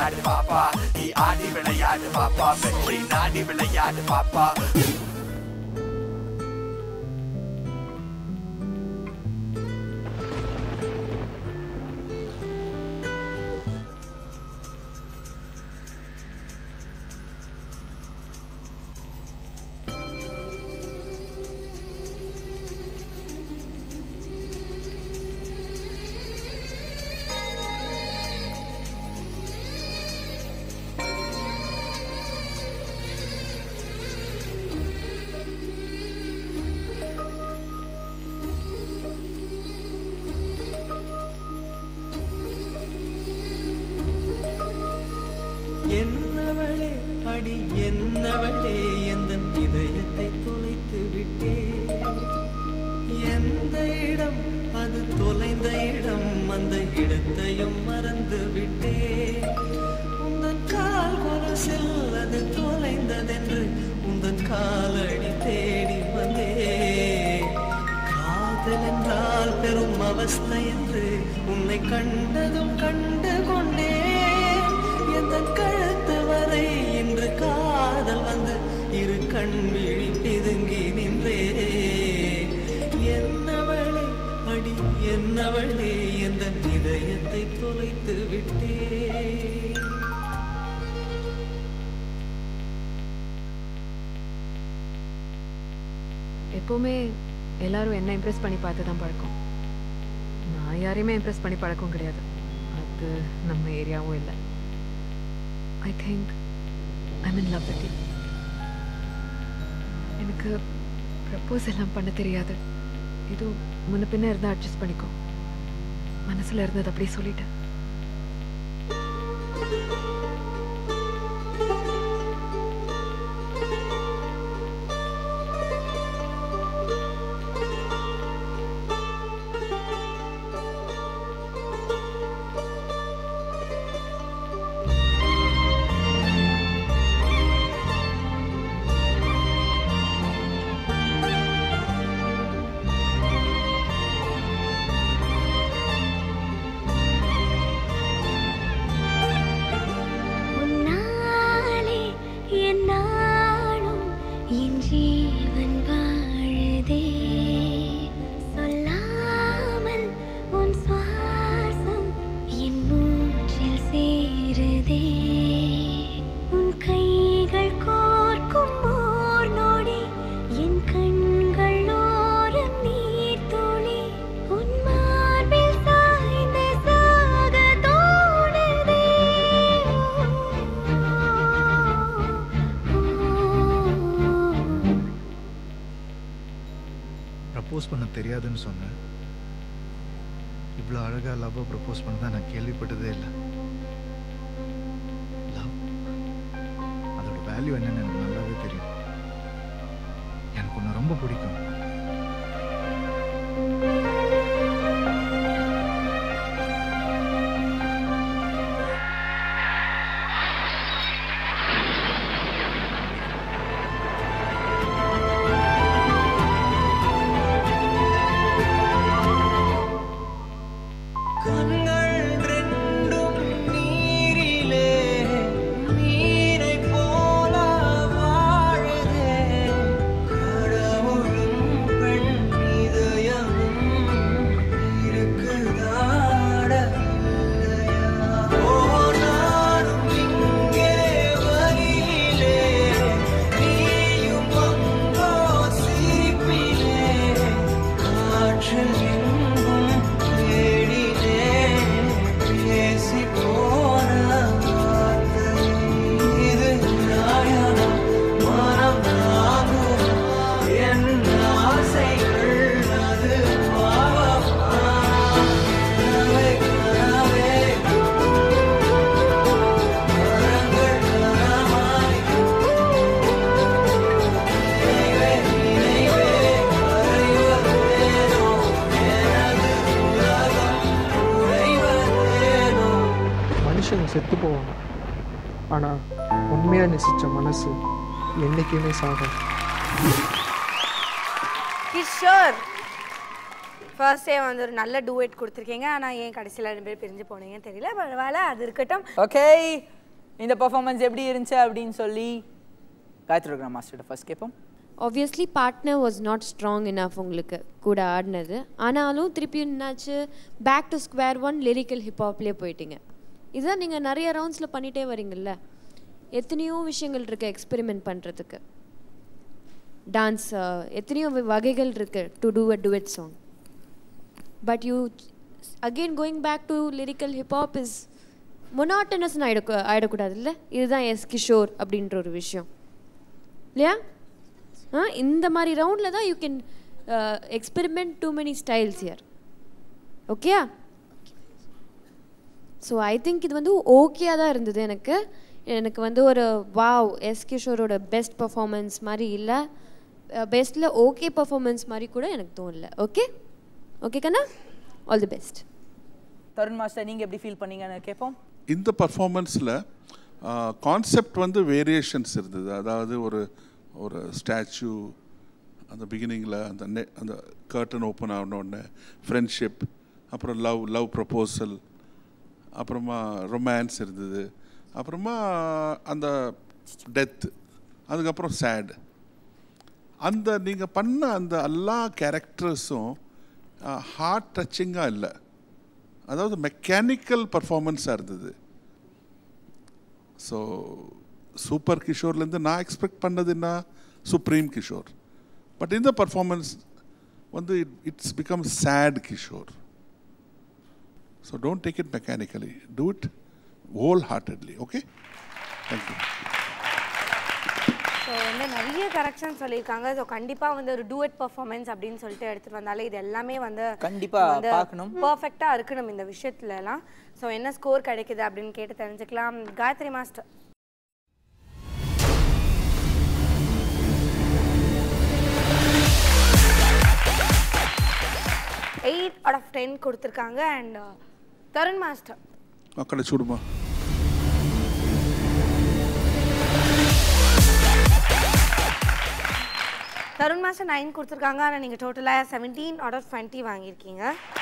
விளையாடு பாப்பா நீ ஆடி விளையாடு பாப்பா வெற்றி நாடி விளையாடு பாப்பா என்னவளே அடி என்னவளே எந்த இதயத்தை தொலைத்து விட்டே எந்த இடம் அது தொலைந்த இடம் அந்த இடத்தையும் மறந்து விட்டே உந்தன் கால் கொலசில் அது தொலைந்ததென்று உந்தன் காலடி தேடி வந்தே காதல் என்றால் பெரும் அவஸ்தை என்று உன்னை கண்டதும் கண்டு கொண்டே எந்த கழுத்து வரை இன்று காதல் வந்து இரு கண் விழி பிதுங்கி நின்றே என்னவளே அடி என்னவளே எந்த இதயத்தை தொலைத்து விட்டே எப்போவுமே எல்லாரும் என்ன இம்ப்ரெஸ் பண்ணி பார்த்து தான் பழக்கம் நான் யாரையுமே இம்ப்ரெஸ் பண்ணி பழக்கம் கிடையாது அது நம்ம ஏரியாவும் இல்லை I think I mean love with எனக்கு ப்ரப்போஸ் எல்லாம் பண்ண தெரியாது இது முன்ன பின்ன இருந்தால் அட்ஜஸ்ட் பண்ணிக்கோ மனசில் இருந்தது அப்படியே சொல்லிட்டேன் உன்னாலே என் நாளும் என் ஜீவன் வாழுதே சொல்லாமல் உன் சுவாசம் என் மூச்சில் சேருதே உன் கைகள் கோர்க்கும் ஓர் நொடி என் கண்கள் ஓரம் நீர் துளி உன் மார்பில் சாய்ந்து சாக தோணுதே ப்ரப்போஸ் பண்ண தெரியாதுன்னு சொன்னேன் இவ்வளோ அழகாக லவ்வை ப்ரப்போஸ் பண்ணதா நான் கேள்விப்பட்டதே இல்லை லவ் அதோட வேல்யூ என்னன்னு எனக்கு நல்லாவே தெரியும் எனக்கு ஒன்று ரொம்ப பிடிக்கும் கண்கள் ரெண்டும் நீரிலே மீனை போல வாழுதே கடவுளும் பெண் இதயமும் இருக்குதாட ஓ நானும் இங்கே வழியிலே நீயும் அங்கோ சிரிப்பிலே காற்றில் எங்கும் தேடினே பேசி போன வார்த்தை இது நியாயமா மனம் தாங்குமா என் ஆசைகள் அது பாவமா கனவே கனவே மரங்கள் கனமாய் நினைவே நினைவே கரைவதேனோ எனது உலகம் உறைவதேனோ மனுஷங்க செத்து போவாங்க ஆனால் உண்மையாக நேசித்த மனசு என்றைக்குமே சாகும் கிஷோர் ஃபர்ஸ்டே வந்து ஒரு நல்ல டூவேட் கொடுத்துருக்கீங்க ஆனால் ஏன் கடைசியில் ரெண்டு பேர் பிரிஞ்சு போனீங்கன்னு தெரியல பரவாயில்ல அது இருக்கட்டும் ஓகே இந்த பர்ஃபார்மன்ஸ் எப்படி இருந்துச்சு அப்படின்னு சொல்லி காயத்ரி கிராம் மாஸ்டர்கிட்ட ஃபர்ஸ்ட் கேட்போம் obviously partner was not strong enough உங்களுக்கு கூட ஆடினது ஆனாலும் திருப்பி என்னாச்சு back to square one lyrical ஹிப்ஹாப்லேயே போயிட்டீங்க இதுதான் நீங்கள் நிறைய ரவுண்ட்ஸில் பண்ணிகிட்டே வரீங்கல்ல எத்தனையோ விஷயங்கள் இருக்குது எக்ஸ்பெரிமெண்ட் பண்ணுறதுக்கு டான்ஸ் எத்தனையோ வ- வகைகள் இருக்குது to do a duet song but you again going back to lyrical hiphop is மொனாட்டனஸ்னு ஆயிட ஆயிடக்கூடாது இல்லை இதுதான் எஸ் கிஷோர் அப்படின்ற ஒரு விஷயம் இல்லையா ஆ இந்த மாதிரி ரவுண்டில் தான் you can experiment to many styles here ஓகேயா ஸோ ஐ திங்க் இது வந்து ஓகேயாக தான் இருந்தது எனக்கு எனக்கு வந்து ஒரு வாவ் எஸ் கிஷோரோட பெஸ்ட் பர்ஃபார்மன்ஸ் மாதிரி இல்லை பெஸ்ட்டில் ஓகே பர்ஃபார்மன்ஸ் மாதிரி கூட எனக்கு தோணல ஓகே ஓகே கண்ணா all the best Tarun master நீங்கள் எப்படி ஃபீல் பண்ணீங்கன்னு கேட்போம் இந்த பர்ஃபார்மன்ஸில் கான்செப்ட் வந்து வேரியேஷன்ஸ் இருந்தது அதாவது ஒரு ஒரு ஸ்டாச்சு அந்த பிகினிங்கில் அந்த நெ அந்த கர்டன் ஓப்பன் ஆனோடனே ஃப்ரெண்ட்ஷிப் அப்புறம் லவ் லவ் ப்ரப்போசல் அப்புறமா ரொமான்ஸ் இருந்தது அப்புறமா அந்த டெத்து அதுக்கப்புறம் சேட் அந்த நீங்கள் பண்ண அந்த எல்லா கேரக்டர்ஸும் ஹார்ட் டச்சிங்காக இல்லை அதாவது மெக்கானிக்கல் பர்ஃபார்மன்ஸாக இருந்தது ஸோ சூப்பர் கிஷோர்லேருந்து நான் எக்ஸ்பெக்ட் பண்ணதுன்னா சுப்ரீம் கிஷோர் பட் இந்த பர்ஃபார்மன்ஸ் வந்து it's become sad Kishore so don't take it mechanically do it wholeheartedly okay thank you so வந்து நிறைய கரெக்ஷன் சொல்லியிருக்காங்க ஸோ கண்டிப்பாக வந்து ஒரு டூவெட் பர்ஃபார்மன்ஸ் அப்படின்னு சொல்லிட்டு எடுத்துட்டு வந்தாலே இது எல்லாமே வந்து கண்டிப்பா வந்து பார்க்கணும். பர்ஃபெக்டாக இருக்கணும் இந்த விஷயத்துலலாம் ஸோ என்ன ஸ்கோர் கிடைக்குது அப்படின்னு கேட்டு தெரிஞ்சுக்கலாம் Gayathri master eight out of ten கொடுத்துருக்காங்க அண்ட் தருண் மாஸ்டர் மக்களை சுடுமா தருண் மாஸ்டர் நைன் கொடுத்துருக்காங்க ஆனால் நீங்கள் டோட்டலாக செவன்டீன் அவுட் ஆஃப் டுவெண்ட்டி வாங்கியிருக்கீங்க